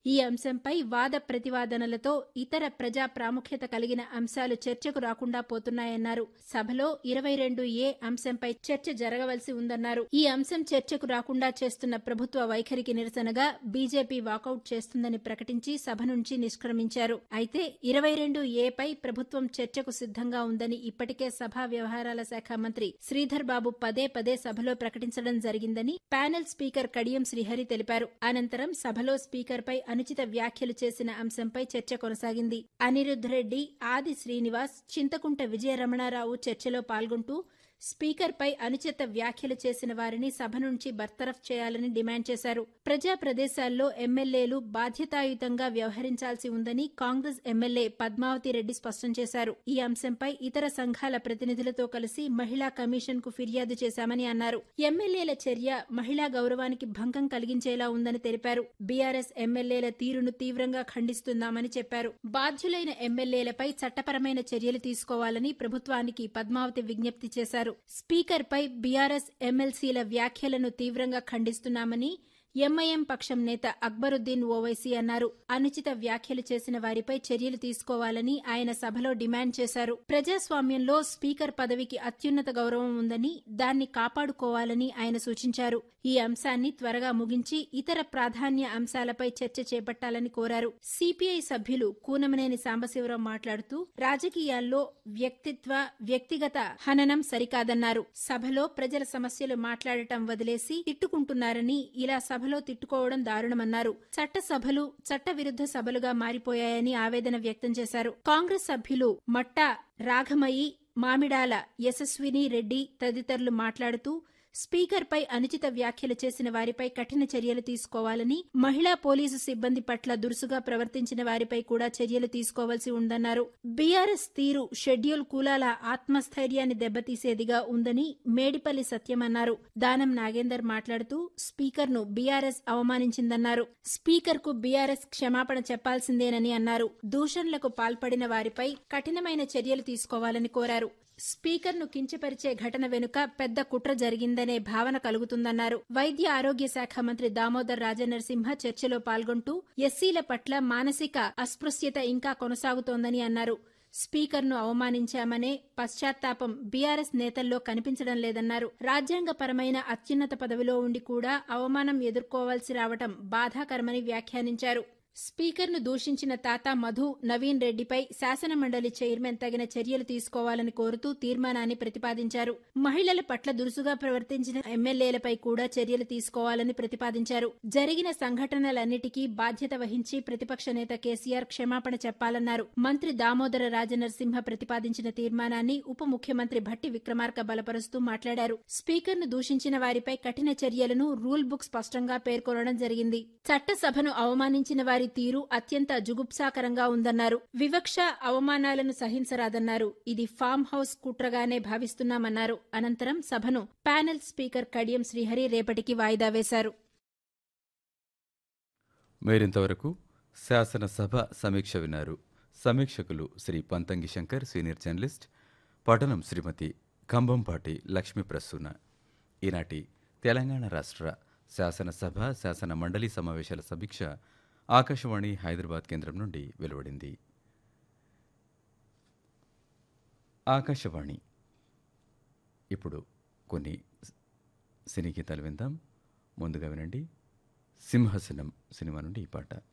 ఈ అంశంపై వాద ప్రతివాదనలతో ఇతర ప్రజా ప్రాముఖ్యత కలిగిన అంశాలు చర్చకు రాకుండా పోతున్నాయన్నారు సభలో ఇరవై రెండు ఏ అంశంపై చర్చ జరగవలసి ఉందన్నారు ఈ అంశం చర్చకు రాకుండా చేస్తున్న ప్రభుత్వ వైఖరికి నిరసనగా బీజేపీ వాకౌట్ చేస్తుందని ప్రకటించి సభ నుంచి నిష్క్రమించారు అయితే ఇరవై రెండు ఏపై ప్రభుత్వం చర్చకు సిద్ధంగా ఉందని ఇప్పటికే సభా వ్యవహారాల శాఖ మంత్రి శ్రీధర్ బాబు పదే పదే సభలో ప్రకటించడం జరిగిందని ప్యానెల్ స్పీకర్ కడియం శ్రీహరి తెలిపారు అనంతరం సభలో స్పీకర్పై అనుచిత వ్యాఖ్యలు చేసిన అంశంపై చర్చ కొనసాగింది అనిరుద్ధ్ రెడ్డి ఆది శ్రీనివాస్ చింతకుంట విజయరమణారావు చర్చలో పాల్గొంటూ స్పీకర్పై అనుచిత వ్యాఖ్యలు చేసిన వారిని సభ నుంచి బర్తరఫ్ చేయాలని డిమాండ్ చేశారు ప్రజా ప్రదేశాల్లో ఎమ్మెల్యేలు బాధ్యతాయుతంగా వ్యవహరించాల్సి ఉందని కాంగ్రెస్ ఎమ్మెల్యే పద్మావతి రెడ్డి స్పష్టం చేశారు ఈ అంశంపై ఇతర సంఘాల ప్రతినిధులతో కలిసి మహిళా కమిషన్ కు ఫిర్యాదు చేశామని అన్నారు ఎమ్మెల్యేల చర్య మహిళా గౌరవానికి భంగం కలిగించేలా ఉందని తెలిపారు బీఆర్ఎస్ ఎమ్మెల్యేల తీరును తీవ్రంగా ఖండిస్తున్నామని చెప్పారు బాధ్యులైన ఎమ్మెల్యేలపై చట్టపరమైన చర్యలు తీసుకోవాలని ప్రభుత్వానికి పద్మావతి విజ్ఞప్తి చేశారు స్పీకర్పై బీఆర్ఎస్ ఎమ్మెల్సీల వ్యాఖ్యలను తీవ్రంగా ఖండిస్తున్నామని ఎంఐఎం పక్షం నేత అక్బరుద్దీన్ ఓవైసీ అన్నారు అనుచిత వ్యాఖ్యలు చేసిన వారిపై చర్యలు తీసుకోవాలని ఆయన సభలో డిమాండ్ చేశారు ప్రజాస్వామ్యంలో స్పీకర్ పదవికి అత్యున్నత గౌరవం ఉందని దాన్ని కాపాడుకోవాలని ఆయన సూచించారు ఈ అంశాన్ని త్వరగా ముగించి ఇతర ప్రాధాన్య అంశాలపై చర్చ చేపట్టాలని కోరారు సిపిఐ సభ్యులు కూనమనేని సాంబశివరావు మాట్లాడుతూ రాజకీయాల్లో వ్యక్తిత్వ వ్యక్తిగత హననం సరికాదన్నారు సభలో ప్రజల సమస్యలు మాట్లాడటం వదిలేసి తిట్టుకుంటున్నారని ఇలా సభలో తిట్టుకోవడం దారుణమన్నారు చట్ట సభలు చట్టవిరుద్ధ సభలుగా మారిపోయాయని ఆవేదన వ్యక్తం చేశారు కాంగ్రెస్ సభ్యులు మట్టా రాఘమయి మామిడాల యశస్విని రెడ్డి తదితరులు మాట్లాడుతూ స్పీకర్పై అనుచిత వ్యాఖ్యలు చేసిన వారిపై కఠిన చర్యలు తీసుకోవాలని మహిళా పోలీసు సిబ్బంది పట్ల దురుసుగా ప్రవర్తించిన వారిపై కూడా చర్యలు తీసుకోవాల్సి ఉందన్నారు బీఆర్ఎస్ తీరు షెడ్యూల్ కులాల ఆత్మస్థైర్యాన్ని దెబ్బతీసేదిగా ఉందని మేడిపల్లి సత్యం అన్నారు దానం నాగేందర్ మాట్లాడుతూ స్పీకర్ను బీఆర్ఎస్ అవమానించిందన్నారు స్పీకర్కు బీఆర్ఎస్ క్షమాపణ చెప్పాల్సిందేనని అన్నారు దూషణలకు పాల్పడిన వారిపై కఠినమైన చర్యలు తీసుకోవాలని కోరారు స్పీకర్ను కించపరిచే ఘటన వెనుక పెద్ద కుట్ర జరిగిందనే భావన కలుగుతుందన్నారు వైద్య ఆరోగ్య శాఖ మంత్రి దామోదర్ రాజనరసింహ చర్చలో పాల్గొంటూ ఎస్సీల పట్ల మానసిక అస్పృశ్యత ఇంకా కొనసాగుతోందని అన్నారు స్పీకర్ను అవమానించామనే పశ్చాత్తాపం బీఆర్ఎస్ నేతల్లో కనిపించడం లేదన్నారు రాజ్యాంగపరమైన అత్యున్నత పదవిలో ఉండి కూడా అవమానం ఎదుర్కోవాల్సి రావటం బాధాకరమని వ్యాఖ్యానించారు స్పీకర్ను దూషించిన తాత మధు నవీన్ రెడ్డిపై శాసనమండలి చైర్మన్ తగిన చర్యలు తీసుకోవాలని కోరుతూ తీర్మానాన్ని ప్రతిపాదించారు మహిళల పట్ల దురుసుగా ప్రవర్తించిన ఎమ్మెల్యేలపై కూడా చర్యలు తీసుకోవాలని ప్రతిపాదించారు జరిగిన సంఘటనలన్నిటికీ బాధ్యత వహించి ప్రతిపక్ష నేత కేసీఆర్ క్షమాపణ చెప్పాలన్నారు మంత్రి దామోదర రాజనరసింహ ప్రతిపాదించిన తీర్మానాన్ని ఉప ముఖ్యమంత్రి భట్టి విక్రమార్క బలపరుస్తూ మాట్లాడారు స్పీకర్ను దూషించిన వారిపై కఠిన చర్యలను రూల్ బుక్ స్పష్టంగా పేర్కొనడం జరిగింది చట్టసభను అవమానించిన వారి తీరు అత్యంత జుగుప్సాకరంగా ఉందన్నారు వివక్ష అవమానాలను సహించరాదన్నారు ఇది ఫామ్ హౌస్ కుట్రగానే భావిస్తున్నామన్నారు అనంతరం సభను ప్యానెల్ స్పీకర్ కడియం శ్రీహరి రేపటికి వాయిదా వేశారు మీరింతవరకు శాసనసభ సమీక్ష విన్నారు సమీక్షకులు శ్రీ పంతంగి శంకర్ సీనియర్ జర్నలిస్ట్ పఠనం శ్రీమతి కంభంపాటి లక్ష్మీ ప్రసూన ఈనాటి తెలంగాణ రాష్ట్ర శాసనసభ శాసన మండలి సమావేశాల సమీక్ష ఆకాశవాణి హైదరాబాద్ కేంద్రం నుండి వెలువడింది ఆకాశవాణి ఇప్పుడు కొన్ని సినీ గీతాలు విందాం ముందుగా వినండి సింహాసనం సినిమా నుండి ఈ పాట